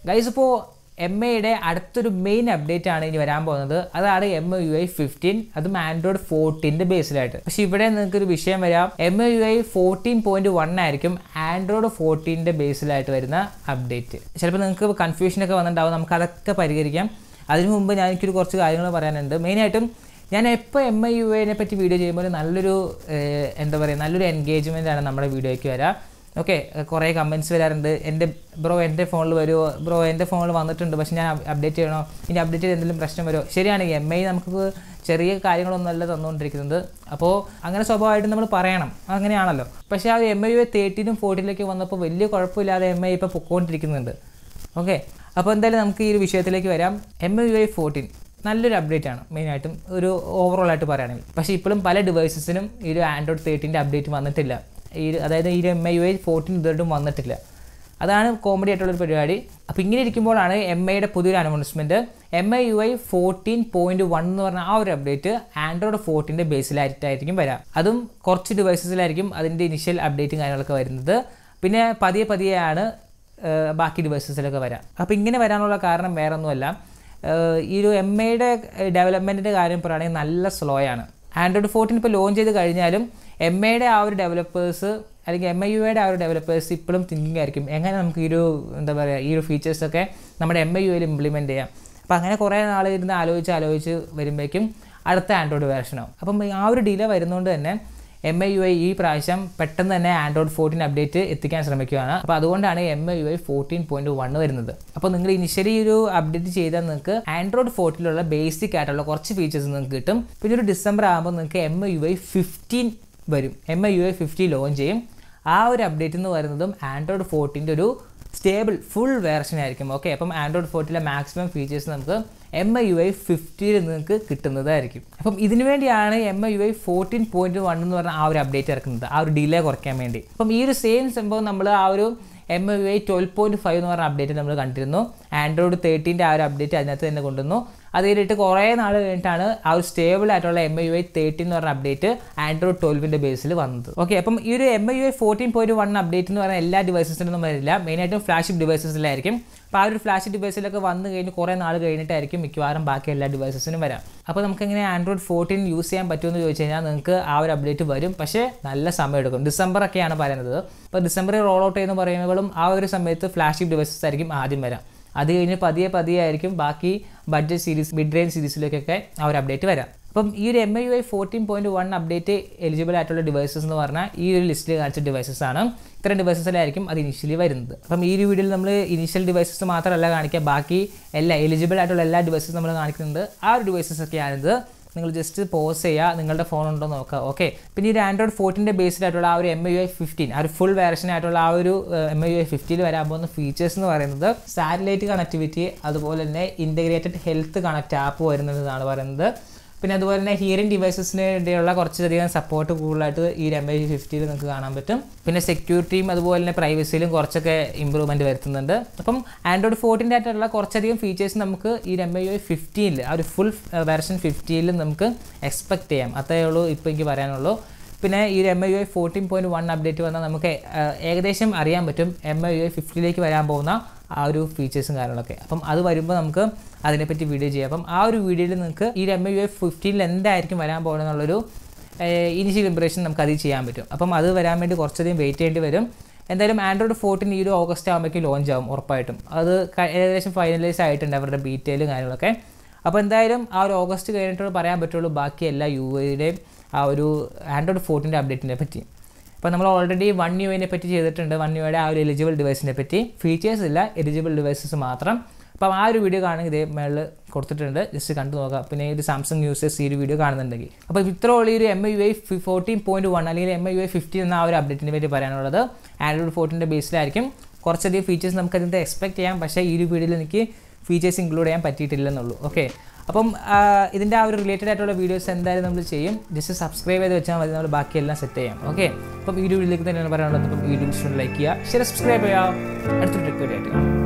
guys ഇപ്പോൾ M ഐയുടെ അടുത്തൊരു മെയിൻ അപ്ഡേറ്റ് ആണ് ഇനി വരാൻ പോകുന്നത് അതാണ് M I U I fifteen അതും ആൻഡ്രോയിഡ് ഫോർട്ടീൻ്റെ ബേസിലായിട്ട് പക്ഷെ ഇവിടെ നിങ്ങൾക്ക് ഒരു വിഷയം വരാം M I U I fourteen point one ആയിരിക്കും ആൻഡ്രോയിഡ് ഫോർട്ടീൻ്റെ ബേസിലായിട്ട് വരുന്ന അപ്ഡേറ്റ് ചിലപ്പോൾ നിങ്ങൾക്ക് കൺഫ്യൂഷനൊക്കെ വന്നിട്ടുണ്ടാവും നമുക്ക് അതൊക്കെ പരിഹരിക്കാം അതിനു മുമ്പ് ഞാൻ എനിക്കൊരു കുറച്ച് കാര്യങ്ങൾ പറയാനുണ്ട് മെയിനായിട്ടും ഞാൻ എപ്പോൾ എം ഐ യു എനെ പറ്റി വീഡിയോ ചെയ്യുമ്പോൾ നല്ലൊരു ഏഹ്, എന്താ പറയുക നല്ലൊരു എൻഗേജ്മെൻ്റ് ആണ് നമ്മുടെ വീഡിയോയ്ക്ക് വരാം ഓക്കെ കുറേ കമൻറ്റ്സ് വരാറുണ്ട് എൻ്റെ ബ്രോ എൻ്റെ ഫോണിൽ വരുമോ ബ്രോ എൻ്റെ ഫോണിൽ വന്നിട്ടുണ്ട് പക്ഷെ ഞാൻ അപ്ഡേറ്റ് ചെയ്യണോ ഇനി അപ്ഡേറ്റ് ചെയ്ത് എന്തെങ്കിലും പ്രശ്നം വരുമോ ശരിയാണ് എം ഐ നമുക്ക് ചെറിയ കാര്യങ്ങളൊന്നുമല്ല തന്നുകൊണ്ടിരിക്കുന്നത് അപ്പോൾ അങ്ങനെ സ്വാഭാവികമായിട്ടും നമ്മൾ പറയണം അങ്ങനെയാണല്ലോ പക്ഷേ ആ എം ഐ യു തേർട്ടീനും ഫോർട്ടീനിലേക്ക് വന്നപ്പോൾ വലിയ കുഴപ്പമില്ലാതെ എം ഐ ഇപ്പോൾ പൊക്കോണ്ടിരിക്കുന്നുണ്ട് ഓക്കെ അപ്പോൾ എന്തായാലും നമുക്ക് ഈ ഒരു വിഷയത്തിലേക്ക് വരാം M I U I fourteen നല്ലൊരു അപ്ഡേറ്റ് ആണ് മെയിനായിട്ടും ഒരു ഓവറോൾ ആയിട്ട് പറയുകയാണെങ്കിൽ പക്ഷേ ഇപ്പോഴും പല ഡിവൈസസിനും ഈ ഒരു ആൻഡ്രോയിഡ് തേർട്ടീൻ്റെ അപ്ഡേറ്റ് വന്നിട്ടില്ല ഈ ഒരു- അതായത് ഈ ഒരു M I U I fourteen ഇതുവരെയും വന്നിട്ടില്ല അതാണ് കോമഡി ആയിട്ടുള്ളൊരു പരിപാടി അപ്പോൾ ഇങ്ങനെ ഇരിക്കുമ്പോഴാണ് എം ഐയുടെ പുതിയൊരു announcement M I U I fourteen point one എന്ന് പറഞ്ഞ ആ ഒരു അപ്ഡേറ്റ് ആൻഡ്രോയിഡ് ഫോർട്ടീൻ്റെ ബേസിലായിട്ടായിരിക്കും വരാം അതും കുറച്ച് ഡിവൈസസിലായിരിക്കും അതിൻ്റെ ഇനിഷ്യൽ അപ്ഡേറ്റും കാര്യങ്ങളൊക്കെ വരുന്നത് പിന്നെ പതിയെ പതിയെയാണ് ഏഹ് ബാക്കി ഡിവൈസസിലൊക്കെ വരാം അപ്പോൾ ഇങ്ങനെ വരാനുള്ള കാരണം വേറെ ഒന്നുമല്ല ഏഹ് ഈ ഒരു എം ഐയുടെ ഡെവലപ്മെൻറ്റിൻ്റെ കാര്യം പറയുകയാണെങ്കിൽ നല്ല സ്ലോ ആണ് ആൻഡ്രോയിഡ് ഫോർട്ടീൻ ഇപ്പോൾ ലോഞ്ച് ചെയ്ത് കഴിഞ്ഞാലും എം ഐയുടെ ആ ഒരു ഡെവലപ്പേഴ്സ് അല്ലെങ്കിൽ എം ഐ യുടെ ആ ഒരു ഡെവലപ്പേഴ്സ് ഇപ്പോഴും തിങ്കിങ് ആയിരിക്കും എങ്ങനെ നമുക്ക് ഈ ഒരു എന്താ പറയുക ഈ ഒരു ഫീച്ചേഴ്സൊക്കെ നമ്മുടെ എം ഐ യുയിൽ ഇംപ്ലിമെൻറ്റ് ചെയ്യാം അപ്പോൾ അങ്ങനെ കുറേ നാൾ ഇരുന്ന് ആലോചിച്ച് ആലോചിച്ച് വരുമ്പോഴേക്കും അടുത്ത ആൻഡ്രോയിഡ് വേർഷനാവും അപ്പം ആ ഒരു ഡിലേ വരുന്നതുകൊണ്ട് തന്നെ എം ഐ യു ഐ ഈ പ്രാവശ്യം പെട്ടെന്ന് തന്നെ ആൻഡ്രോയിഡ് ഫോർട്ടീൻ അപ്ഡേറ്റ് എത്തിക്കാൻ ശ്രമിക്കുകയാണ് അപ്പോൾ അതുകൊണ്ടാണ് M I U I fourteen point one വരുന്നത് അപ്പോൾ നിങ്ങൾ ഇനിഷ്യലി ഒരു അപ്ഡേറ്റ് ചെയ്താൽ നിങ്ങൾക്ക് ആൻഡ്രോയിഡ് ഫോർട്ടീനിലുള്ള ബേസിക് ആയിട്ടുള്ള കുറച്ച് ഫീച്ചേഴ്സ് നിങ്ങൾക്ക് കിട്ടും പിന്നെ ഒരു ഡിസംബർ ആകുമ്പോൾ നിങ്ങൾക്ക് M I U I fifteen വരും M I U I fifty launch ചെയ്യും ആ ഒരു അപ്ഡേറ്റ് എന്ന് പറയുന്നതും ആൻഡ്രോയിഡ് ഫോർട്ടീൻ്റെ ഒരു സ്റ്റേബിൾ ഫുൾ വേർഷൻ ആയിരിക്കും ഓക്കെ അപ്പം ആൻഡ്രോയിഡ് ഫോർട്ടിലെ മാക്സിമം ഫീച്ചേഴ്സ് നമുക്ക് എം ഐ യു ഐ ഫിഫ്റ്റിയിൽ നിങ്ങൾക്ക് കിട്ടുന്നതായിരിക്കും അപ്പം ഇതിനു വേണ്ടിയാണ് M I U I fourteen point one എന്ന് പറഞ്ഞ ആ ഒരു അപ്ഡേറ്റ് ഇറക്കുന്നത് ആ ഒരു ഡിലേ കുറയ്ക്കാൻ വേണ്ടി അപ്പം ഈ ഒരു സെയിം സംഭവം നമ്മൾ ആ ഒരു M I U I twelve point five എന്ന് പറഞ്ഞ അപ്ഡേറ്റ് നമ്മൾ കണ്ടിരുന്നു ആൻഡ്രോയിഡ് തേർട്ടീൻ്റെ ആ ഒരു അപ്ഡേറ്റ് അതിനകത്ത് തന്നെ കൊണ്ടുവന്നു അത് കഴിഞ്ഞിട്ട് കുറേ നാൾ കഴിഞ്ഞിട്ടാണ് ആ ഒരു സ്റ്റേബിൾ ആയിട്ടുള്ള M I U I thirteen എന്ന് പറഞ്ഞ അപ്ഡേറ്റ് ആൻഡ്രോയിഡ് ട്വൽവിൻ്റെ ബേസിൽ വന്നത് ഓക്കെ അപ്പം ഈ ഒരു M I U I fourteen point one update എന്ന് പറയുന്ന എല്ലാ ഡിവൈസസിനൊന്നും വരില്ല മെയിനായിട്ടും ഫ്ലാഷിപ്പ് ഡിവൈസസിലായിരിക്കും അപ്പോൾ ആ ഒരു ഫ്ലാഷ് ഡിവൈസിലൊക്കെ വന്നു കഴിഞ്ഞ് കുറേ നാൾ കഴിഞ്ഞിട്ടായിരിക്കും മിക്കവാറും ബാക്കി എല്ലാ ഡിവൈസസിനും വരാം അപ്പോൾ നമുക്ക് എങ്ങനെ ആൻഡ്രോയിഡ് ഫോർട്ടീൻ യൂസ് ചെയ്യാൻ പറ്റുമെന്ന് ചോദിച്ചു കഴിഞ്ഞാൽ നിങ്ങൾക്ക് ആ ഒരു അപ്ഡേറ്റ് വരും പക്ഷേ നല്ല സമയം എടുക്കും ഡിസംബർ ഒക്കെയാണ് പറയുന്നത് അപ്പോൾ ഡിസംബറിൽ റോൾ ഔട്ട് ചെയ്യുന്ന പറയുമ്പോഴും ആ ഒരു സമയത്ത് ഫ്ലാഷിപ്പ് ഡിവൈസസ് ആയിരിക്കും ആദ്യം വരാം അത് കഴിഞ്ഞ് പതിയെ പതിയെ ആയിരിക്കും ബാക്കി ബഡ്ജറ്റ് സീരീസ് മിഡ് റേഞ്ച് സീരീസിലേക്കൊക്കെ ആ ഒരു അപ്ഡേറ്റ് വരാം അപ്പം ഈ ഒരു M I U I fourteen point one update eligible ആയിട്ടുള്ള ഡിവൈസസ് എന്ന് പറഞ്ഞാൽ ഈ ഒരു ലിസ്റ്റിൽ കാണിച്ച ഡിവൈസസ് ആണ് ഇത്തരം ഡിവൈസസിലായിരിക്കും അത് ഇനിഷ്യലി വരുന്നത് അപ്പം ഈ ഒരു വീഡിയോയിൽ നമ്മൾ ഇനീഷ്യൽ ഡിവൈസസ് മാത്രമല്ല കാണിക്കുക ബാക്കി എല്ലാ എലിജിബിൾ ആയിട്ടുള്ള എല്ലാ ഡിവൈസസും നമ്മൾ കാണിക്കുന്നുണ്ട് ആ ഒരു ഡിവൈസസ് ഒക്കെയാണിത് നിങ്ങൾ ജസ്റ്റ് പോസ് ചെയ്യുക നിങ്ങളുടെ ഫോൺ ഉണ്ടോ എന്ന് നോക്കുക ഓക്കെ പിന്നെ ഈ ഒരു ആൻഡ്രോയിഡ് ഫോർട്ടീൻ്റെ ബേസിലായിട്ടുള്ള ആ ഒരു എം ഐ ഐ ഫിഫ്റ്റീൻ ആ ഒരു ഫുൾ വേർഷൻ ആയിട്ടുള്ള ആ ഒരു എം ഐ ഐ ഫിഫ്റ്റിയിൽ വരാൻ പോകുന്ന ഫീച്ചേഴ്സ് എന്ന് പറയുന്നത് സാറ്റലൈറ്റ് കണക്ടിവിറ്റി അതുപോലെ തന്നെ ഇൻ്റഗ്രേറ്റഡ് ഹെൽത്ത് കണക്റ്റ് ആപ്പ് വരുന്നതെന്നാണ് പറയുന്നത് പിന്നെ അതുപോലെ തന്നെ ഹിയറിംഗ് ഡിവൈസസിന് വേണ്ടിയുള്ള കുറച്ചധികം സപ്പോർട്ട് കൂടുതലായിട്ട് ഈ എം ഐ ഫിഫ്റ്റിയിൽ നിങ്ങൾക്ക് കാണാൻ പറ്റും പിന്നെ സെക്യൂരിറ്റിയും അതുപോലെ തന്നെ പ്രൈവസിയിലും കുറച്ചൊക്കെ ഇമ്പ്രൂവ്മെൻറ്റ് വരുത്തുന്നുണ്ട് അപ്പം ആൻഡ്രോയിഡ് ഫോർട്ടീൻ്റെ ആയിട്ടുള്ള കുറച്ചധികം ഫീച്ചേഴ്സ് നമുക്ക് ഈ എം ഐ ഫിഫ്റ്റീനിൽ ആ ഒരു ഫുൾ വെർഷൻ ഫിഫ്റ്റീനിൽ നമുക്ക് എക്സ്പെക്ട് ചെയ്യാം അത്രയേ ഉള്ളൂ ഇപ്പോൾ എനിക്ക് പറയാനുള്ളൂ പിന്നെ ഈ ഒരു M I U I fourteen point one update വന്നാൽ നമുക്ക് ഏഹ്, ഏകദേശം അറിയാൻ പറ്റും എം ഐ യു ഐ ഫിഫ്റ്റിയിലേക്ക് വരാൻ പോകുന്ന ആ ഒരു ഫീച്ചേഴ്സും കാര്യങ്ങളൊക്കെ അപ്പം അത് വരുമ്പോൾ നമുക്ക് അതിനെപ്പറ്റി വീഡിയോ ചെയ്യാം അപ്പം ആ ഒരു വീഡിയോയിൽ നിങ്ങൾക്ക് ഈ എം ഐ യു ഐ ഫിഫ്റ്റീനിൽ എന്തായിരിക്കും വരാൻ പോകുന്നത് എന്നുള്ളൊരു ഇനിഷ്യൽ ഇംപ്രഷൻ നമുക്ക് അത് ചെയ്യാൻ പറ്റും അപ്പം അത് വരാൻ വേണ്ടി കുറച്ചധികം വെയിറ്റ് ചെയ്യേണ്ടി വരും എന്തായാലും ആൻഡ്രോയിഡ് ഫോർട്ടീൻ ഈ ഒരു ഓഗസ്റ്റ് ആകുമ്പോഴേക്കും ലോഞ്ച് ആവും ഉറപ്പായിട്ടും അത് ക- ഏകദേശം ഫൈനലൈസ് ആയിട്ടുണ്ട് അവരുടെ ഡീറ്റെയിലും കാര്യങ്ങളൊക്കെ അപ്പോൾ എന്തായാലും ആ ഒരു ഓഗസ്റ്റ് കഴിഞ്ഞിട്ട് പറയാൻ പറ്റുള്ളൂ ബാക്കി എല്ലാ യു ഐയുടെയും ആ ഒരു ആൻഡ്രോയിഡ് ഫോർട്ടീൻ്റെ അപ്ഡേറ്റിനെ പറ്റി അപ്പോൾ നമ്മൾ ഓൾറെഡി വൺ യു ഐനെ പറ്റി ചെയ്തിട്ടുണ്ട് വൺ യുടെ ആ ഒരു എലിജിബിൾ ഡിവൈസിനെ പറ്റി ഫീച്ചേഴ്സ് ഇല്ല എലിജിബിൾ ഡിവൈസസ് മാത്രം അപ്പം ആ ഒരു വീഡിയോ കാണുമെങ്കിൽ ഇതേ മേളിൽ കൊടുത്തിട്ടുണ്ട് ജസ്റ്റ് കണ്ടു നോക്കാം പിന്നെ ഇത് സാംസങ് യൂസേഴ്സ് ഈ ഒരു വീഡിയോ കാണുന്നുണ്ടെങ്കിൽ അപ്പോൾ ഇത്ര ഉള്ള ഈ ഒരു M I U I fourteen point one അല്ലെങ്കിൽ M I U I fifteen എന്ന ആ ഒരു അപ്ഡേറ്റിനെ പറ്റി പറയാനുള്ളത് ആൻഡ്രോയിഡ് ഫോർട്ടീൻ്റെ ബേസിലായിരിക്കും കുറച്ചധികം ഫീച്ചേഴ്സ് നമുക്ക് അതിൻ്റെ എക്സ്പെക്ട് ചെയ്യാം പക്ഷേ ഈ ഒരു വീഡിയോയിൽ എനിക്ക് ഫീച്ചേഴ്സ് ഇൻക്ലൂഡ് ചെയ്യാൻ പറ്റിയിട്ടില്ലെന്നുള്ളൂ ഓക്കെ അപ്പം ആ, ഇതിൻ്റെ ആ ഒരു റിലേറ്റഡ് ആയിട്ടുള്ള വീഡിയോസ് എന്തായാലും നമ്മൾ ചെയ്യും ജസ്റ്റ് സബ്സ്ക്രൈബ് ചെയ്ത് വെച്ചാൽ മതി നമ്മൾ ബാക്കിയെല്ലാം സെറ്റ് ചെയ്യാം ഓക്കെ അപ്പം ഈ വീഡിയോയിലേക്ക് തന്നെയാണ് പറയാനുള്ളത് അപ്പം വീഡിയോ ലൈക്ക് ചെയ്യുക ശരി സബ്സ്ക്രൈബ് ചെയ്യുക അടുത്തൊരു ട്രിപ്പ് ആയിട്ട് കാണാം